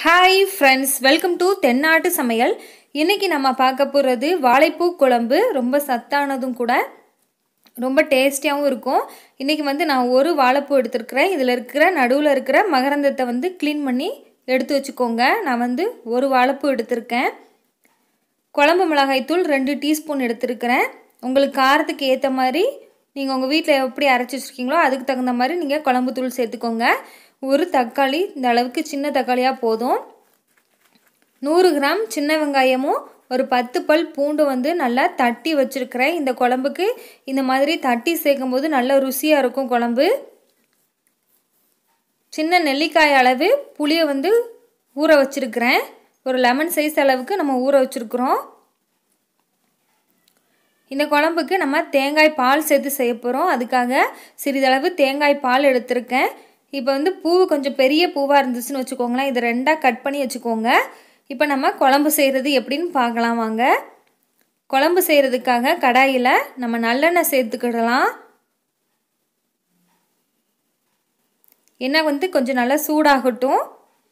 hi friends welcome to தென்னாட்டு சமையல் இன்னைக்கு நம்ம பார்க்க போகிறது வாழைப்பூ குழம்பு ரொம்ப சத்தானதும் கூட ரொம்ப டேஸ்டியாகவும் இருக்கும் இன்றைக்கி வந்து நான் ஒரு வாழைப்பூ எடுத்துருக்கிறேன் இதில் இருக்கிற நடுவில் இருக்கிற மகரந்தத்தை வந்து க்ளீன் பண்ணி எடுத்து வச்சுக்கோங்க நான் வந்து ஒரு வாழைப்பூ எடுத்திருக்கேன் குழம்பு மிளகாய்த்தூள் ரெண்டு டீஸ்பூன் எடுத்திருக்கிறேன் உங்களுக்கு காரத்துக்கு ஏற்ற மாதிரி நீங்கள் உங்கள் வீட்டில் எப்படி அரைச்சி வச்சுருக்கீங்களோ அதுக்கு தகுந்த மாதிரி நீங்கள் குழம்பு தூள் சேர்த்துக்கோங்க ஒரு தக்காளி இந்த அளவுக்கு சின்ன தக்காளியாக போதும் நூறு கிராம் சின்ன வெங்காயமும் ஒரு பத்து பல் பூண்டு வந்து நல்லா தட்டி வச்சுருக்கிறேன் இந்த குழம்புக்கு இந்த மாதிரி தட்டி சேர்க்கும் போது நல்ல ருசியாக இருக்கும் குழம்பு சின்ன நெல்லிக்காய் அளவு புளியை வந்து ஊற வச்சுருக்கிறேன் ஒரு லெமன் சைஸ் அளவுக்கு நம்ம ஊற வச்சுருக்குறோம் இந்த குழம்புக்கு நம்ம தேங்காய் பால் சேர்த்து செய்ய போகிறோம் அதுக்காக சிறிதளவு தேங்காய் பால் எடுத்திருக்கேன் இப்போ வந்து பூ கொஞ்சம் பெரிய பூவாக இருந்துச்சுன்னு வச்சுக்கோங்களேன் இதை ரெண்டாக கட் பண்ணி வச்சுக்கோங்க இப்போ நம்ம குழம்பு செய்கிறது எப்படின்னு பார்க்கலாம் வாங்க குழம்பு செய்கிறதுக்காக கடாயில் நம்ம நல்லெண்ணெய் சேர்த்துக்கிடலாம் எண்ணெய் வந்து கொஞ்சம் நல்லா சூடாகட்டும்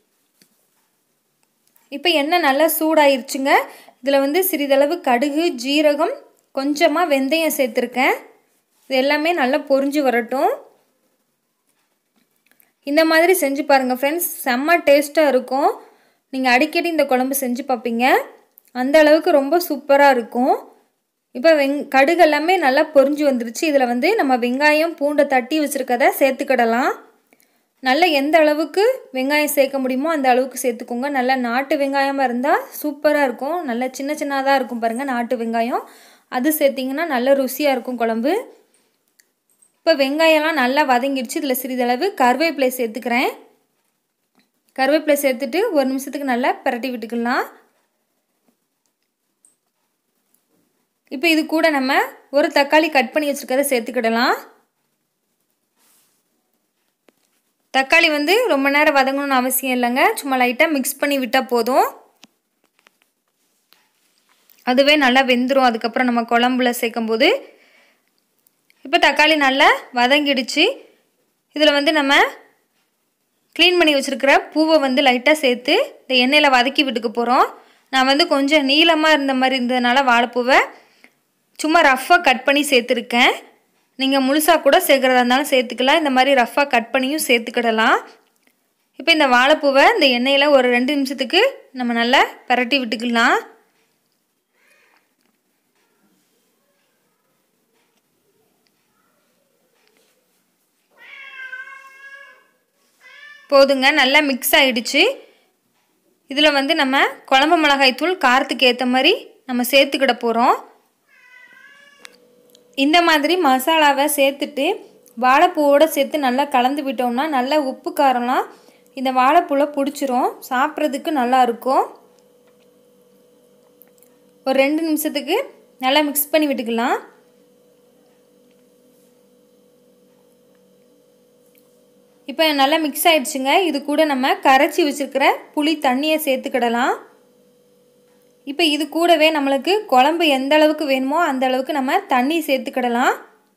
இப்போ எண்ணெய் நல்லா சூடாயிருச்சுங்க இதில் வந்து சிறிதளவு கடுகு ஜீரகம் கொஞ்சமாக வெந்தயம் சேர்த்துருக்கேன் இது எல்லாமே நல்லா பொரிஞ்சு வரட்டும் இந்த மாதிரி செஞ்சு பாருங்கள் ஃப்ரெண்ட்ஸ் செம்ம டேஸ்ட்டாக இருக்கும் நீங்கள் அடிக்கடி இந்த குழம்பு செஞ்சு பார்ப்பீங்க அந்த அளவுக்கு ரொம்ப சூப்பராக இருக்கும் இப்போ வெங் கடுகு எல்லாமே நல்லா பொரிஞ்சு வந்துருச்சு இதில் வந்து நம்ம வெங்காயம் பூண்டை தட்டி வச்சுருக்கதை சேர்த்துக்கிடலாம் நல்ல எந்த அளவுக்கு வெங்காயம் சேர்க்க முடியுமோ அந்த அளவுக்கு சேர்த்துக்கோங்க நல்ல நாட்டு வெங்காயமாக இருந்தால் சூப்பராக இருக்கும் நல்ல சின்ன சின்னதாக இருக்கும் பாருங்கள் நாட்டு வெங்காயம் அது சேர்த்திங்கன்னா நல்ல ருசியாக இருக்கும் குழம்பு இப்போ வெங்காயம்லாம் நல்லா வதங்கிடுச்சு இதில் சிறிதளவு கருவேப்பிலை சேர்த்துக்கிறேன் கருவேப்பிலை சேர்த்துட்டு ஒரு நிமிஷத்துக்கு நல்லா பரட்டி விட்டுக்கலாம் இப்போ இது கூட நம்ம ஒரு தக்காளி கட் பண்ணி வச்சுருக்கதை சேர்த்துக்கிடலாம் தக்காளி வந்து ரொம்ப நேரம் வதங்கணும்னு அவசியம் இல்லைங்க சும்மா லைட்டாக மிக்ஸ் பண்ணி விட்டால் போதும் அதுவே நல்லா வெந்துடும் அதுக்கப்புறம் நம்ம குழம்புல சேர்க்கும்போது இப்போ தக்காளி நல்லா வதங்கிடுச்சு இதில் வந்து நம்ம க்ளீன் பண்ணி வச்சுருக்கிற பூவை வந்து லைட்டாக சேர்த்து இந்த எண்ணெயில் வதக்கி விட்டுக்க போகிறோம் நான் வந்து கொஞ்சம் நீளமாக இருந்த மாதிரி இருந்ததுனால வாழைப்பூவை சும்மா ரஃப்பாக கட் பண்ணி சேர்த்துருக்கேன் நீங்கள் முழுசாக கூட சேர்க்குறதா இருந்தாலும் சேர்த்துக்கலாம் இந்த மாதிரி ரஃப்பாக கட் பண்ணியும் சேர்த்துக்கிடலாம் இப்போ இந்த வாழைப்பூவை இந்த எண்ணெயில் ஒரு ரெண்டு நிமிஷத்துக்கு நம்ம நல்லா பரட்டி விட்டுக்கலாம் போதுங்க நல்லா மிக்ஸ் ஆகிடுச்சு இதில் வந்து நம்ம குழம்பு மிளகாய் தூள் காரத்துக்கு ஏற்ற மாதிரி நம்ம சேர்த்துக்கிட போகிறோம் இந்த மாதிரி மசாலாவை சேர்த்துட்டு வாழைப்பூவோடு சேர்த்து நல்லா கலந்து விட்டோம்னா நல்லா உப்பு காரம்லாம் இந்த வாழைப்பூவில் பிடிச்சிரும் சாப்பிட்றதுக்கு நல்லா இருக்கும் ஒரு ரெண்டு நிமிஷத்துக்கு நல்லா மிக்ஸ் பண்ணி விட்டுக்கலாம் இப்போ நல்லா மிக்ஸ் ஆயிடுச்சுங்க இது கூட நம்ம கரைச்சி வச்சுருக்கிற புளி தண்ணியை சேர்த்துக்கிடலாம் இப்போ இது கூடவே நம்மளுக்கு குழம்பு எந்த அளவுக்கு வேணுமோ அந்த அளவுக்கு நம்ம தண்ணி சேர்த்துக்கிடலாம்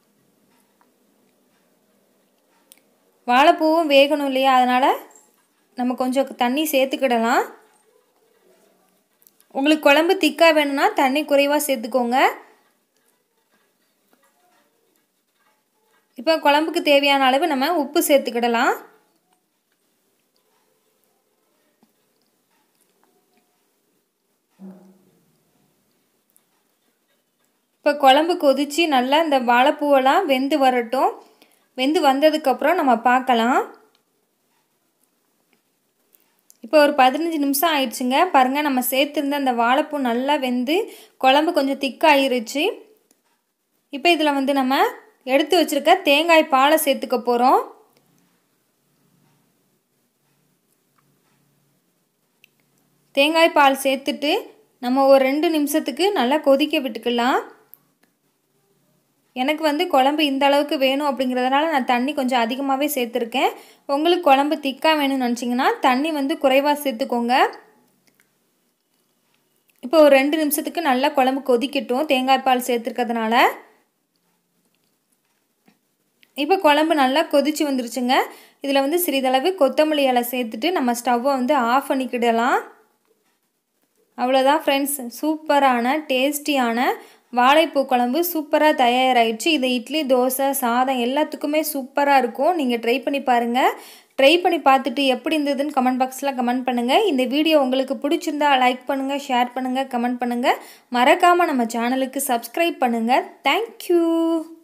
வாழைப்பூவும் வேகணும் இல்லையா அதனால் நம்ம கொஞ்சம் தண்ணி சேர்த்துக்கிடலாம் உங்களுக்கு குழம்பு திக்காக வேணும்னா தண்ணி குறைவாக சேர்த்துக்கோங்க இப்போ குழம்புக்கு தேவையான அளவு நம்ம உப்பு சேர்த்துக்கிடலாம் இப்போ குழம்பு கொதித்து நல்லா இந்த வாழைப்பூவெல்லாம் வெந்து வரட்டும் வெந்து வந்ததுக்கப்புறம் நம்ம பார்க்கலாம் இப்போ ஒரு பதினஞ்சு நிமிஷம் ஆயிடுச்சுங்க பாருங்கள் நம்ம சேர்த்துருந்த அந்த வாழைப்பூ நல்லா வெந்து குழம்பு கொஞ்சம் திக்காயிருச்சு இப்போ இதில் வந்து நம்ம எடுத்து வச்சுருக்க தேங்காய் பாலை சேர்த்துக்க போகிறோம் தேங்காய் பால் சேர்த்துட்டு நம்ம ஒரு ரெண்டு நிமிஷத்துக்கு நல்லா கொதிக்க விட்டுக்கலாம் எனக்கு வந்து குழம்பு இந்த அளவுக்கு வேணும் அப்படிங்கிறதுனால நான் தண்ணி கொஞ்சம் அதிகமாகவே சேர்த்துருக்கேன் உங்களுக்கு குழம்பு திக்காக வேணும்னு நினச்சிங்கன்னா தண்ணி வந்து குறைவாக சேர்த்துக்கோங்க இப்போ ஒரு ரெண்டு நிமிஷத்துக்கு நல்லா குழம்பு கொதிக்கட்டும் தேங்காய் பால் சேர்த்துருக்கிறதுனால இப்போ குழம்பு நல்லா கொதிச்சு வந்துருச்சுங்க இதில் வந்து சிறிதளவு கொத்தமல்லி இலை சேர்த்துட்டு நம்ம ஸ்டவ்வை வந்து ஆஃப் பண்ணிக்கிடலாம் அவ்வளோதான் ஃப்ரெண்ட்ஸ் சூப்பரான டேஸ்டியான வாழைப்பூ குழம்பு சூப்பராக தயாராகிடுச்சு இது இட்லி தோசை சாதம் எல்லாத்துக்குமே சூப்பராக இருக்கும் நீங்கள் ட்ரை பண்ணி பாருங்கள் ட்ரை பண்ணி பார்த்துட்டு எப்படி இருந்ததுன்னு கமெண்ட் பாக்ஸில் கமெண்ட் பண்ணுங்கள் இந்த வீடியோ உங்களுக்கு பிடிச்சிருந்தா லைக் பண்ணுங்கள் ஷேர் பண்ணுங்கள் கமெண்ட் பண்ணுங்கள் மறக்காமல் நம்ம சேனலுக்கு சப்ஸ்கிரைப் பண்ணுங்கள் தேங்க்யூ